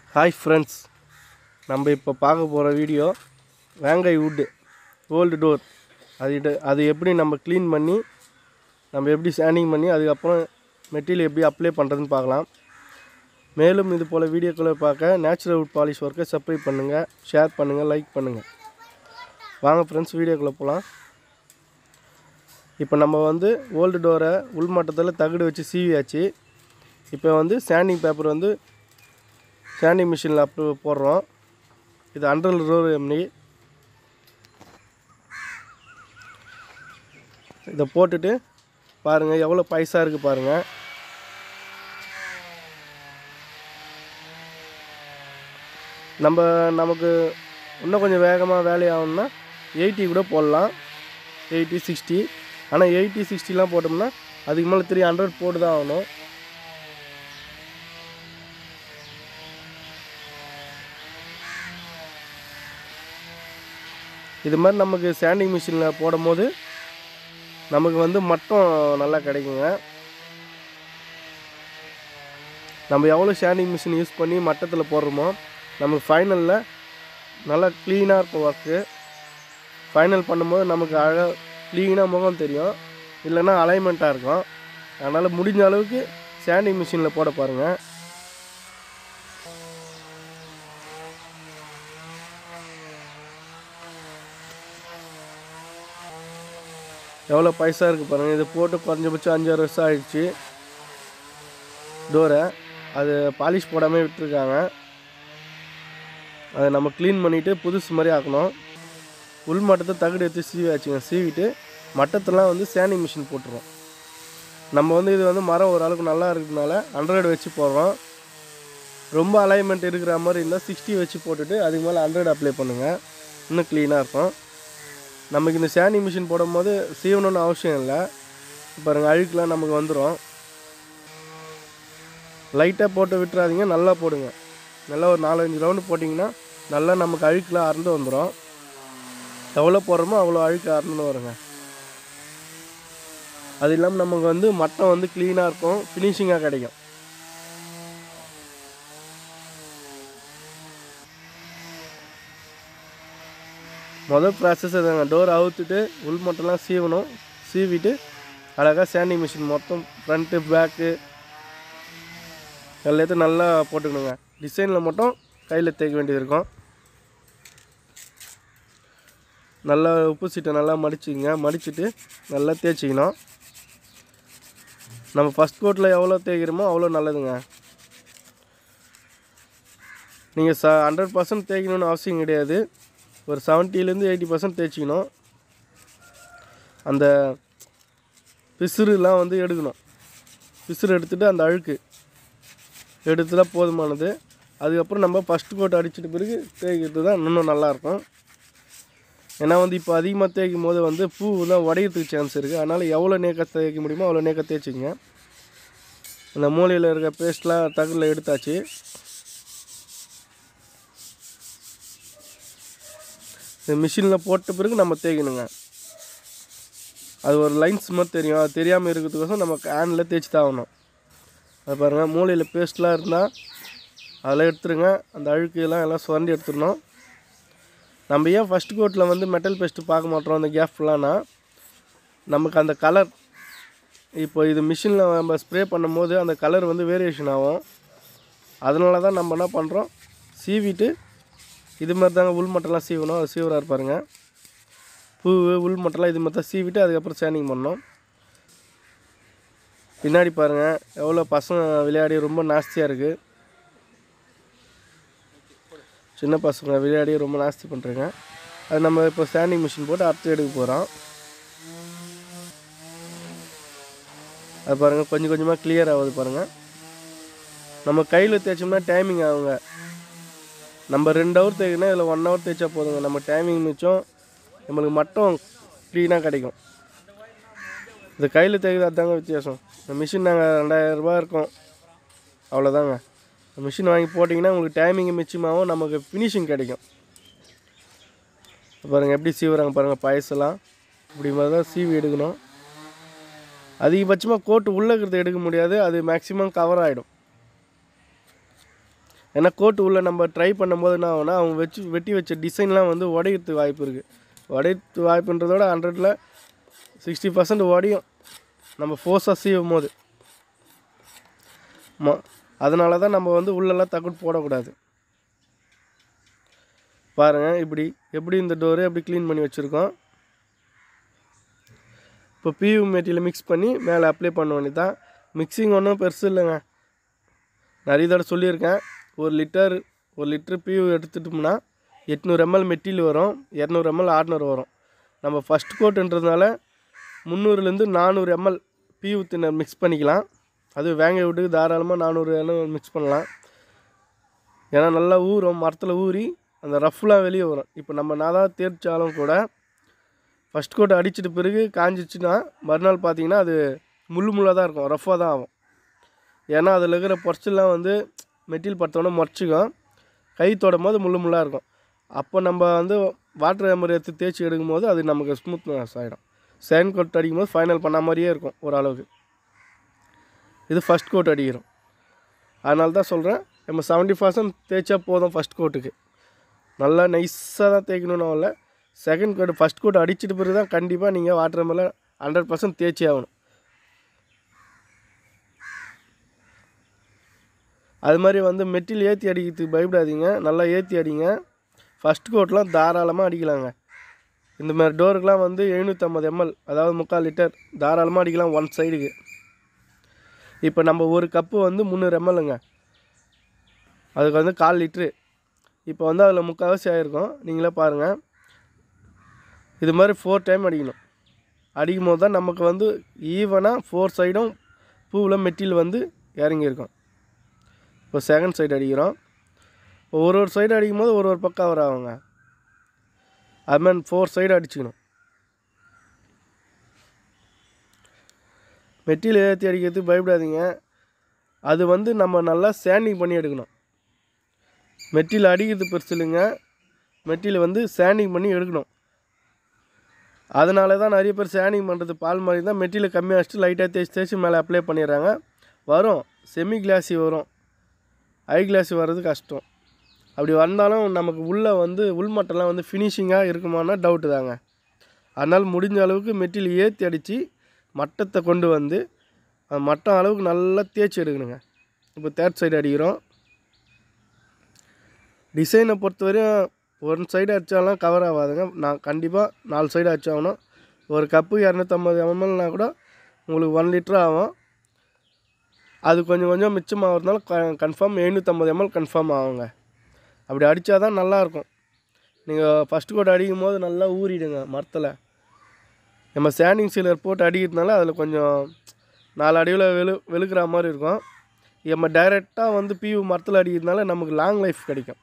hi friends நம்ம இப்போ பார்க்க போகிற வீடியோ வேங்கை வுட்டு ஓல்டு டோர் அது இட- அது எப்படி நம்ம க்ளீன் பண்ணி நம்ம எப்படி ஸ்டாண்டிங் பண்ணி அதுக்கப்புறம் மெட்டீரியல் எப்படி அப்ளை பண்ணுறதுன்னு பார்க்கலாம் மேலும் இது போல் வீடியோக்களை பார்க்க நேச்சுரல் வுட் பாலிஷ் ஒர்க்கை சப்ஸ்கிரைப் பண்ணுங்கள் ஷேர் பண்ணுங்கள் லைக் பண்ணுங்கள் வாங்க ஃப்ரெண்ட்ஸ் வீடியோக்குள்ளே போகலாம் இப்போ நம்ம வந்து ஓல்டு டோரை உள்மட்டத்தில் தகடு வச்சு சீவியாச்சு இப்போ வந்து சாண்டிங் பேப்பர் வந்து சாண்டிங் மிஷினில் அப் போடுறோம் இது ஹண்ட்ரட் ரோ எம்னி இதை போட்டுட்டு பாருங்கள் எவ்வளோ பைசா இருக்குது பாருங்கள் நம்ம நமக்கு இன்னும் கொஞ்சம் வேகமாக வேலையாகணும்னா எயிட்டி கூட போடலாம் எயிட்டி சிக்ஸ்டி ஆனால் எயிட்டி சிக்ஸ்டிலாம் போட்டோம்னா அதுக்கு மேலே த்ரீ ஹண்ட்ரட் போட்டு தான் ஆகணும் இது மாதிரி நமக்கு சாண்டிங் மிஷினில் போடும் போது நமக்கு வந்து மட்டம் நல்லா கிடைக்குங்க நம்ம எவ்வளோ ஷேண்டிங் மிஷின் யூஸ் பண்ணி மட்டத்தில் போடுறோமோ நமக்கு ஃபைனலில் நல்லா க்ளீனாக இருக்கும் ஒர்க்கு ஃபைனல் பண்ணும்போது நமக்கு அழகாக க்ளீனாக முகம் தெரியும் இல்லைன்னா அலைன்மெண்ட்டாக இருக்கும் அதனால் முடிஞ்ச அளவுக்கு சாண்டிங் மிஷினில் போட பாருங்கள் எவ்வளோ பைசா இருக்குது பாருங்கள் இது போட்டு குறைஞ்சபட்சம் அஞ்சாறு வருஷம் ஆயிடுச்சு டோரை அது பாலிஷ் போடாமல் விட்டுருக்காங்க அதை நம்ம க்ளீன் பண்ணிவிட்டு புதுசு மாதிரி ஆக்கணும் உள் மட்டத்தை தகடு எடுத்து சீவியாச்சுங்க சீவிட்டு மட்டத்தெல்லாம் வந்து சாண்டிங் மிஷின் போட்டுருவோம் நம்ம வந்து இது வந்து மரம் ஓரளவுக்கு நல்லா இருக்கிறதுனால ஹண்ட்ரட் வச்சு போடுறோம் ரொம்ப அலைன்மெண்ட் இருக்கிற மாதிரி இருந்தால் சிக்ஸ்டி வச்சு போட்டுட்டு அதுக்கு மேலே ஹண்ட்ரட் அப்ளை பண்ணுங்கள் இன்னும் க்ளீனாக இருக்கும் நமக்கு இந்த சாண்டிங் மிஷின் போடும்போது சீவணும்னு அவசியம் இல்லை பாருங்கள் அழுக்கெலாம் நமக்கு வந்துடும் லைட்டாக போட்டு விட்டுறாதீங்க நல்லா போடுங்க நல்லா ஒரு நாலஞ்சு ரவுண்டு போட்டிங்கன்னா நல்லா நமக்கு அழுக்கெலாம் அறந்து வந்துடும் எவ்வளோ போடுறோமோ அவ்வளோ அழுக்கு அறந்துன்னு வருங்க அது இல்லாமல் நமக்கு வந்து மட்டம் வந்து க்ளீனாக இருக்கும் ஃபினிஷிங்காக கிடைக்கும் மொதல் ப்ராசஸ் அதுங்க டோர் அவுத்துட்டு உள் மட்டம்லாம் சீவணும் சீவிட்டு அழகாக சாண்டிங் மிஷின் மொத்தம் ஃப்ரண்ட்டு பேக்கு எல்லாத்தையும் நல்லா போட்டுக்கணுங்க டிசைனில் மட்டும் கையில் தேய்க்க வேண்டியது இருக்கும் நல்லா உப்பு சீட்டை நல்லா மடிச்சிங்க மடிச்சிட்டு நல்லா தேய்ச்சிக்கணும் நம்ம ஃபஸ்ட் கோட்டில் எவ்வளோ தேய்க்கிறோமோ அவ்வளோ நல்லதுங்க நீங்கள் ச ஹண்ட்ரட் பர்சன்ட் தேய்க்கணும்னு அவசியம் கிடையாது ஒரு செவன்ட்டிலேருந்து எயிட்டி பர்சன்ட் தேய்ச்சிக்கணும் அந்த பிசுறுலாம் வந்து எடுக்கணும் பிசுறு எடுத்துட்டு அந்த அழுக்கு எடுத்துட்டா போதுமானது அதுக்கப்புறம் நம்ம ஃபஸ்ட் கோட் அடிச்சிட்ட பிறகு தேய்க்கிறது தான் இன்னும் நல்லாயிருக்கும் ஏன்னா வந்து இப்போ அதிகமாக தேய்க்கும் போது வந்து பூ தான் உடையறதுக்கு சான்ஸ் இருக்குது அதனால் எவ்வளோ நேக்க தேய்க்க முடியுமோ அவ்வளோ நேக்க தேய்ச்சிங்க அந்த மூலையில் இருக்க பேஸ்ட்லாம் தகரில் எடுத்தாச்சு இந்த மிஷினில் போட்ட பிறகு நம்ம தேய்க்கணுங்க அது ஒரு லைன்ஸ் மாதிரி தெரியும் அது தெரியாமல் இருக்கிறதுக்கோசம் நம்ம ஹேண்டில் தேய்ச்சி தான் ஆகணும் அது பாருங்கள் மூலையில் பேஸ்ட்லாம் இருந்தால் அதெல்லாம் எடுத்துருங்க அந்த அழுக்குலாம் எல்லாம் சுரண்டி எடுத்துடணும் நம்ம ஏன் ஃபஸ்ட் கோட்டில் வந்து மெட்டல் பேஸ்ட்டு பார்க்க மாட்டோம் அந்த கேப்லாம்னா நமக்கு அந்த கலர் இப்போ இது மிஷினில் நம்ம ஸ்ப்ரே பண்ணும்போது அந்த கலர் வந்து வேரியேஷன் ஆகும் அதனால தான் நம்ம என்ன பண்ணுறோம் சீவிட்டு இது மாதிரி தாங்க உள் மட்டெல்லாம் சீவணும் அது சீவராக இருப்பாருங்க பூ உள் மட்டெல்லாம் இது மாதிரி தான் சீவிட்டு அதுக்கப்புறம் சேனிங் பண்ணோம் பின்னாடி பாருங்கள் எவ்வளோ பசங்க விளையாடி ரொம்ப நாஸ்தியாக இருக்குது சின்ன பசங்க விளையாடி ரொம்ப நாஸ்தி பண்ணுறேங்க அது நம்ம இப்போ ஸ்டாண்டிங் மிஷின் போட்டு அறுத்து எடுக்க போகிறோம் அது பாருங்கள் கொஞ்சம் கொஞ்சமாக கிளியர் ஆகுது பாருங்கள் நம்ம கையில் தேய்ச்சோம்னா டைமிங் ஆகுங்க நம்ம ரெண்டு ஹவர் தேய்க்கணும் இதில் ஒன் ஹவர் தேய்ச்சா போதுங்க நம்ம டைமிங் மிச்சம் நம்மளுக்கு மட்டும் க்ளீனாக கிடைக்கும் இது கையில் தேய்க்கிறது அதுதாங்க வித்தியாசம் இந்த மிஷின் நாங்கள் ரெண்டாயிரரூபா இருக்கும் அவ்வளோதாங்க இந்த மிஷின் வாங்கி போட்டிங்கன்னா உங்களுக்கு டைமிங் மிச்சமாகவும் நமக்கு ஃபினிஷிங் கிடைக்கும் பாருங்கள் எப்படி சீவுறாங்க பாருங்கள் பாயசெல்லாம் இப்படி மாதிரி தான் சீவி எடுக்கணும் அதிகபட்சமாக கோட்டு உள்ளே இருக்கிறத எடுக்க முடியாது அது மேக்ஸிமம் கவர் ஆகிடும் ஏன்னா கோட்டு உள்ள நம்ம ட்ரை பண்ணும்போது என்ன ஆகும்னா அவங்க வச்சு வெட்டி வச்ச டிசைன்லாம் வந்து உடையறதுக்கு வாய்ப்பு இருக்குது உடையறதுக்கு வாய்ப்புன்றதோட ஹண்ட்ரடில் சிக்ஸ்டி பர்சன்ட் உடையும் நம்ம ஃபோர்ஸாக செய்யும் போது ம அதனால தான் நம்ம வந்து உள்ளெல்லாம் தக்குட் போடக்கூடாது பாருங்கள் இப்படி எப்படி இந்த டோரு எப்படி க்ளீன் பண்ணி வச்சுருக்கோம் இப்போ பியூ மெட்டீரியல் மிக்ஸ் பண்ணி மேலே அப்ளை பண்ண வேண்டியதான் மிக்சிங் ஒன்றும் பெருசு இல்லைங்க நிறைய தடவை சொல்லியிருக்கேன் ஒரு லிட்டர் ஒரு லிட்டர் பியூ எடுத்துட்டோம்னா எட்நூறு எம்எல் மெட்டீரியல் வரும் இரநூறு எம்எல் ஆர்னர் வரும் நம்ம ஃபஸ்ட் கோட்டுன்றதுனால முந்நூறுலேருந்து நானூறு எம்எல் பியூ தின்னர் மிக்ஸ் பண்ணிக்கலாம் அது வேங்க விட்டு தாராளமாக நானூறு எம்எல் மிக்ஸ் பண்ணலாம் ஏன்னா நல்லா ஊறும் மரத்தில் ஊறி அந்த ரஃப்லாம் வெளியே வரும் இப்போ நம்ம நான் தான் தேய்ச்சாலும் கூட ஃபஸ்ட் கோட் அடிச்சிட்ட பிறகு காஞ்சிச்சுன்னா மறுநாள் பார்த்தீங்கன்னா அது முள்ளு முள்ளாக தான் இருக்கும் ரஃப்பாக தான் ஆகும் ஏன்னா அதில் இருக்கிற பொரிச்செல்லாம் வந்து மெட்டீரியல் படுத்தோடனே முறைச்சிக்கும் கை தொடும் போது முள்ளு முள்ளாக இருக்கும் அப்போ நம்ம வந்து வாட்டர் ஹேமர் எடுத்து தேய்ச்சி எடுக்கும்போது அது நமக்கு ஸ்மூத்னஸ் ஆகிடும் செகண்ட் கோட் அடிக்கும் போது ஃபைனல் பண்ண மாதிரியே இருக்கும் ஓரளவுக்கு இது ஃபஸ்ட் கோட் அடிக்கிறோம் அதனால தான் சொல்கிறேன் நம்ம செவன்ட்டி பர்சன்ட் தேய்ச்சா போதும் ஃபஸ்ட் கோட்டுக்கு நல்லா நைஸாக தான் தேய்க்கணும்னு இல்லை செகண்ட் கோட் ஃபஸ்ட் கோட் அடிச்சிட்டு பிறகு தான் கண்டிப்பாக நீங்கள் வாட்டர் மேலே ஹண்ட்ரட் பர்சன்ட் தேய்ச்சி ஆகணும் அது மாதிரி வந்து மெட்டில் ஏற்றி அடிக்கிறதுக்கு பயப்படாதீங்க நல்லா ஏற்றி அடிங்க ஃபஸ்ட் கோட்லாம் தாராளமாக அடிக்கலாங்க இந்த மாதிரி டோருக்கெலாம் வந்து எழுநூற்றம்பது எம்எல் அதாவது முக்கால் லிட்டர் தாராளமாக அடிக்கலாம் ஒன் சைடுக்கு இப்போ நம்ம ஒரு கப்பு வந்து முந்நூறு எம்எல்ங்க அதுக்கு வந்து கால் லிட்ரு இப்போ வந்து அதில் முக்கால்வாசி ஆகிருக்கும் நீங்களே பாருங்கள் இது மாதிரி ஃபோர் டைம் அடிக்கணும் அடிக்கும் போது தான் நமக்கு வந்து ஈவனாக ஃபோர் சைடும் பூவில் மெட்டீரியல் வந்து இறங்கியிருக்கும் இப்போ செகண்ட் சைடு அடிக்கிறோம் இப்போ ஒரு ஒரு சைடு அடிக்கும் போது ஒரு ஒரு பக்கம் கவர் ஆகுங்க அது மாதிரி ஃபோர் சைடு அடிச்சுக்கணும் மெட்டீரியல் ஏற்றி அடிக்கிறதுக்கு பயப்படாதீங்க அது வந்து நம்ம நல்லா சேண்டிங் பண்ணி எடுக்கணும் மெட்டீரியல் அடிக்கிறது பெருசு இல்லைங்க மெட்டீரியல் வந்து சேண்டிங் பண்ணி எடுக்கணும் அதனால தான் நிறைய பேர் சேண்டிங் பண்ணுறது பால் மாதிரி தான் மெட்டீரியல் கம்மியாக வச்சுட்டு லைட்டாக தேய்ச்சி தேய்ச்சி மேலே அப்ளை பண்ணிடுறாங்க வரும் செமி கிளாஸி வரும் ஐ கிளாஸி வர்றது கஷ்டம் அப்படி வந்தாலும் நமக்கு உள்ளே வந்து உள்மட்டெல்லாம் வந்து ஃபினிஷிங்காக இருக்குமானா டவுட்டு தாங்க அதனால் முடிஞ்ச அளவுக்கு மெட்டீரியல் ஏற்றி அடித்து மட்டத்தை கொண்டு வந்து அந்த மட்டம் அளவுக்கு நல்லா தேய்ச்சி எடுக்கணுங்க இப்போ தேர்ட் சைடு அடிக்கிறோம் டிசைனை பொறுத்தவரையும் ஒன் சைடு அடித்தாலும் கவர் ஆகாதுங்க நான் கண்டிப்பாக நாலு சைடு அடிச்சாகணும் ஒரு கப்பு இரநூத்தம்பது எம்எல்னா கூட உங்களுக்கு ஒன் லிட்டர் ஆகும் அது கொஞ்சம் கொஞ்சம் மிச்சமாகிறதுனால க கன்ஃபார்ம் எழுநூற்றம்பது எம்எல் கன்ஃபார்ம் ஆகுங்க அப்படி அடித்தா தான் நல்லாயிருக்கும் நீங்கள் ஃபஸ்ட்டு கோட் அடிக்கும் போது நல்லா ஊறிடுங்க மரத்தில் நம்ம சேண்டிங் சீலர் போட்டு அடிக்கிறதுனால அதில் கொஞ்சம் நாலு அடியில் வெளு வெளுக்கிற மாதிரி இருக்கும் நம்ம டைரெக்டாக வந்து பியூ மரத்தில் அடிக்கிறதுனால நமக்கு லாங் லைஃப் கிடைக்கும்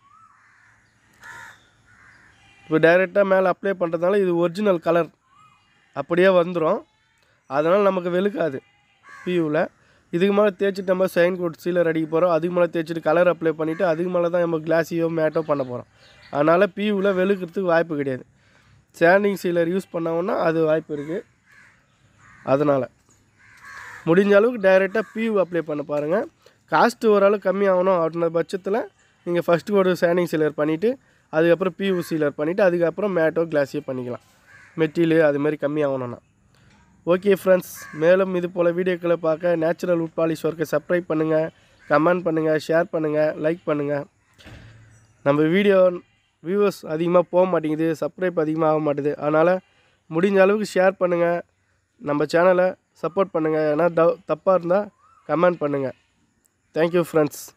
இப்போ டைரெக்டாக மேலே அப்ளை பண்ணுறதுனால இது ஒரிஜினல் கலர் அப்படியே வந்துடும் அதனால் நமக்கு வெளுக்காது பியூவில் இதுக்கு மேலே தேய்ச்சிட்டு நம்ம சைன் கோட் சீலர் அடிக்க போகிறோம் அதுக்கு மேலே தேய்ச்சிட்டு கலர் அப்ளை பண்ணிவிட்டு அதுக்கு மேலே தான் நம்ம கிளாஸியோ மேட்டோ பண்ண போகிறோம் அதனால் பியூவில் வெளுக்கிறதுக்கு வாய்ப்பு கிடையாது சேண்டிங் சீலர் யூஸ் பண்ணோம்னா அது வாய்ப்பு இருக்குது அதனால் முடிஞ்ச அளவுக்கு டைரெக்டாக பியூ அப்ளை பண்ண பாருங்கள் காஸ்ட்டு ஓரளவு கம்மியாகணும் அப்படின்ற பட்சத்தில் நீங்கள் ஃபஸ்ட்டு ஒரு சேண்டிங் சீலர் பண்ணிவிட்டு அதுக்கப்புறம் பியூ சீலர் பண்ணிவிட்டு அதுக்கப்புறம் மேட்டோ கிளாஸியோ பண்ணிக்கலாம் மெட்டீரியல் அது மாதிரி கம்மியாகணும்னா ஓகே ஃப்ரெண்ட்ஸ் மேலும் இது போல் வீடியோக்களை பார்க்க நேச்சுரல் உட் பாலிஷ் ஒர்க்கை சப்ஸ்கிரைப் பண்ணுங்கள் கமெண்ட் பண்ணுங்கள் ஷேர் பண்ணுங்கள் லைக் பண்ணுங்கள் நம்ம வீடியோ வியூவர்ஸ் அதிகமாக போக மாட்டேங்குது சப்ஸ்கிரைப் அதிகமாக ஆக மாட்டேது அதனால் முடிஞ்ச அளவுக்கு ஷேர் பண்ணுங்கள் நம்ம சேனலை சப்போர்ட் பண்ணுங்கள் ஏன்னா தப்பாக இருந்தால் கமெண்ட் பண்ணுங்கள் தேங்க்யூ ஃப்ரெண்ட்ஸ்